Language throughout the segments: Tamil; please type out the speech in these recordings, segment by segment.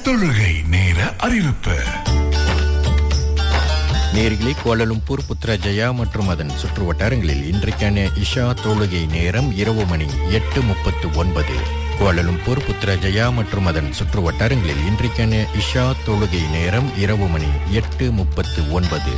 தொழுகை நேர அறிவிப்பு நேர்களே கோலலும்பூர் புத்ரஜயா மற்றும் அதன் சுற்று வட்டாரங்களில் இன்றைக்கான இஷா தொழுகை நேரம் இரவு மணி எட்டு முப்பத்து ஒன்பது கோலலும்பூர் புத்ரஜயா மற்றும் அதன் சுற்று வட்டாரங்களில் இன்றைக்கான இஷா தொழுகை நேரம் இரவு மணி எட்டு முப்பத்து ஒன்பது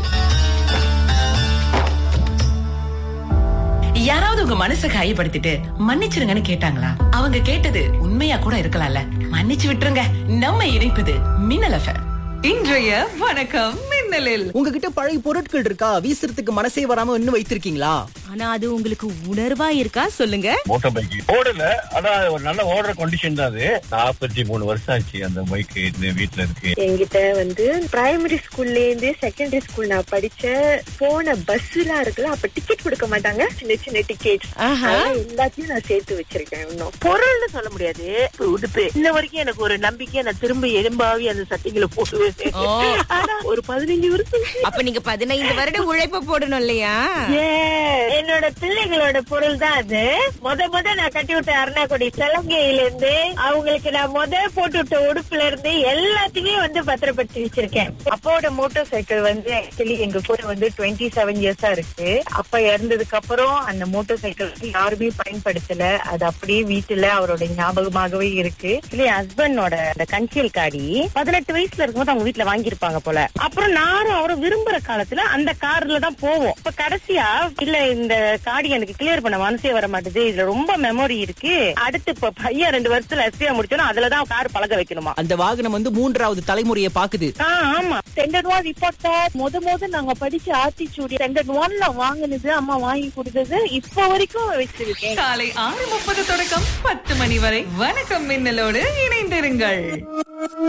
யாராவது உங்க மனசை காயப்படுத்திட்டு மன்னிச்சிருங்கன்னு கேட்டாங்களா அவங்க கேட்டது உண்மையா கூட இருக்கலாம்ல மன்னிச்சு விட்டுருங்க நம்ம இணைப்பது மின்னல் எஃப்எம். இன்றைய வணக்கம் மின்னலில் உங்ககிட்ட பழைய பொருட்கள் இருக்கா வீசுறதுக்கு மனசே வராம இன்னும் வைத்திருக்கீங்களா ஆனா அது உங்களுக்கு உணர்வா இருக்கா சொல்லுங்க மோட்டார் பைக் ஓடல ஆனா ஒரு நல்ல ஓடுற கண்டிஷன் தான் அது நாற்பத்தி மூணு வருஷம் ஆச்சு அந்த பைக் இந்த வீட்டுல இருக்கு என்கிட்ட வந்து பிரைமரி ஸ்கூல்ல இருந்து செகண்டரி ஸ்கூல் நான் படிச்ச போன பஸ் எல்லாம் இருக்குல்ல அப்ப டிக்கெட் கொடுக்க மாட்டாங்க சின்ன சின்ன டிக்கெட் ஆஹா. எல்லாத்தையும் நான் சேர்த்து வச்சிருக்கேன் இன்னும் பொருள்னு சொல்ல முடியாது உடுப்பு இன்ன வரைக்கும் எனக்கு ஒரு நம்பிக்கை நான் திரும்ப எலும்பாவி அந்த சட்டைகளை போடுவேன் ஓ. ஆனா ஒரு பதினஞ்சு வருஷம் அப்ப நீங்க பதினைந்து வருடம் உழைப்ப போடணும் இல்லையா Yes. என்னோட பிள்ளைகளோட பொருள் தான் அது முத முத நான் கட்டி விட்ட அருணாக்குடி சலங்கையில இருந்து அவங்களுக்கு நான் முத போட்டு விட்ட உடுப்புல இருந்து எல்லாத்தையுமே வந்து பத்திரப்படுத்தி வச்சிருக்கேன் அப்பாவோட மோட்டார் சைக்கிள் வந்து ஆக்சுவலி எங்க கூட வந்து டுவெண்ட்டி செவன் இயர்ஸா இருக்கு அப்பா இறந்ததுக்கு அப்புறம் அந்த மோட்டார் சைக்கிள் யாருமே பயன்படுத்தல அது அப்படியே வீட்டுல அவரோட ஞாபகமாகவே இருக்கு என் ஹஸ்பண்டோட அந்த கன்சியல் காடி பதினெட்டு வயசுல இருக்கும்போது அவங்க வீட்டுல வாங்கியிருப்பாங்க போல அப்புறம் நானும் அவரும் விரும்புற காலத்துல அந்த கார்ல தான் போவோம் இப்ப கடைசியா இல்ல இந்த காடி எனக்கு கிளியர் பண்ண மனசே வர மாட்டேது இதுல ரொம்ப மெமரி இருக்கு அடுத்து இப்ப பையன் ரெண்டு வருஷத்துல எஸ்பியா முடிச்சோன்னா அதுலதான் கார் பழக வைக்கணுமா அந்த வாகனம் வந்து மூன்றாவது தலைமுறையை பாக்குது ஆ, ஆமா ஸ்டாண்டர்ட் ஒன் ரிப்போர்ட்டர் முத முத நாங்க படிச்ச ஆத்திச்சூடி ஸ்டாண்டர்ட் ஒன்ல வாங்குனது அம்மா வாங்கி கொடுத்தது இப்ப வரைக்கும் வச்சிருக்கேன் காலை ஆறு முப்பது தொடக்கம் பத்து மணி வரை வணக்கம் மின்னலோடு இணைந்திருங்கள்